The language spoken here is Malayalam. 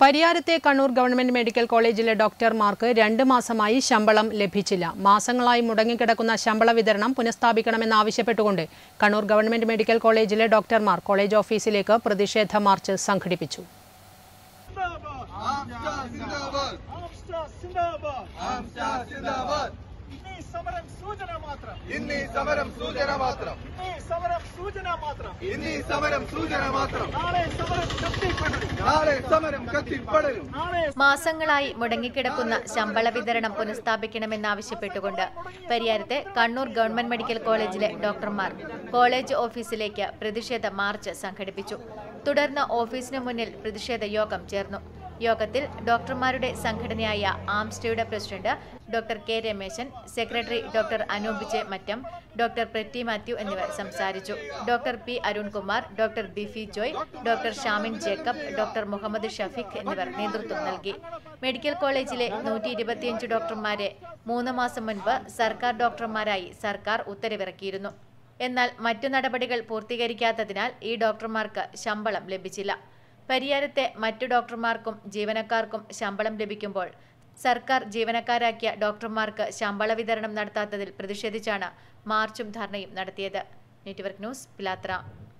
പരിയാരത്തെ കണ്ണൂർ ഗവൺമെന്റ് മെഡിക്കൽ കോളേജിലെ ഡോക്ടർമാർക്ക് രണ്ട് മാസമായി ശമ്പളം ലഭിച്ചില്ല മാസങ്ങളായി മുടങ്ങിക്കിടക്കുന്ന ശമ്പള വിതരണം പുനഃസ്ഥാപിക്കണമെന്നാവശ്യപ്പെട്ടുകൊണ്ട് കണ്ണൂർ ഗവൺമെന്റ് മെഡിക്കൽ കോളേജിലെ ഡോക്ടർമാർ കോളേജ് ഓഫീസിലേക്ക് പ്രതിഷേധ മാർച്ച് സംഘടിപ്പിച്ചു സിന്ദാബാദ് ആംസ്റ്റാർ സിന്ദാബാദ് ആംസ്റ്റാർ സിന്ദാബാദ് ഇന്നീ സമരം സൂചന മാത്രം ഇന്നീ സമരം സൂചന മാത്രം ഇന്നീ സമരം സൂചന മാത്രം ഇന്നീ സമരം സൂചന മാത്രം നാളെ സമരം കത്തിപ്പടരും നാളെ സമരം കത്തിപ്പടരും നാളെ മാസങ്ങളായി മുടങ്ങിക്കിടക്കുന്ന ശമ്പള വിതരണം പുനഃസ്ഥാപിക്കണമെന്നാവശ്യപ്പെട്ടുകൊണ്ട് പരിയാരത്തെ കണ്ണൂർ ഗവൺമെന്റ് മെഡിക്കൽ കോളേജിലെ ഡോക്ടർമാർ കോളേജ് ഓഫീസിലേക്ക് പ്രതിഷേധ മാർച്ച് സംഘടിപ്പിച്ചു തുടർന്ന് ഓഫീസിന് മുന്നിൽ പ്രതിഷേധ യോഗം ചേർന്നു യോഗത്തിൽ ഡോക്ടർമാരുടെ സംഘടനയായ ആംസ്റ്റയുടെ president doctor K Rameshan secretary doctor Anoop J Mattam doctor Preetty Mathew എന്നിവർ സംസാരിച്ചു doctor P Arunkumar doctor Biffy Joy doctor Shamin Jacob doctor Muhammad Shafeeq എന്നിവർ നേതൃത്വം നൽകി മെഡിക്കൽ കോളേജിലെ നൂറ്റി ഇരുപത്തിയഞ്ച് ഡോക്ടർമാരെ മൂന്ന് മാസം മുൻപ് സർക്കാർ ഡോക്ടർമാരായി സർക്കാർ ഉത്തരവിറക്കിയിരുന്നു എന്നാൽ മറ്റു നടപടികൾ പൂർത്തീകരിക്കാത്തതിനാൽ ഈ ഡോക്ടർമാർക്ക് ശമ്പളം ലഭിച്ചില്ല പരിയാരത്തെ മറ്റു ഡോക്ടർമാർക്കും ജീവനക്കാർക്കും ശമ്പളം ലഭിക്കുമ്പോൾ സർക്കാർ ജീവനക്കാരാക്കിയ ഡോക്ടർമാർക്ക് ശമ്പള വിതരണം നടത്താത്തതിൽ പ്രതിഷേധിച്ചാണ് മാർച്ചും ധർണയും നടത്തിയത് നെറ്റ്വർക്ക് ന്യൂസ് പിലാത്ര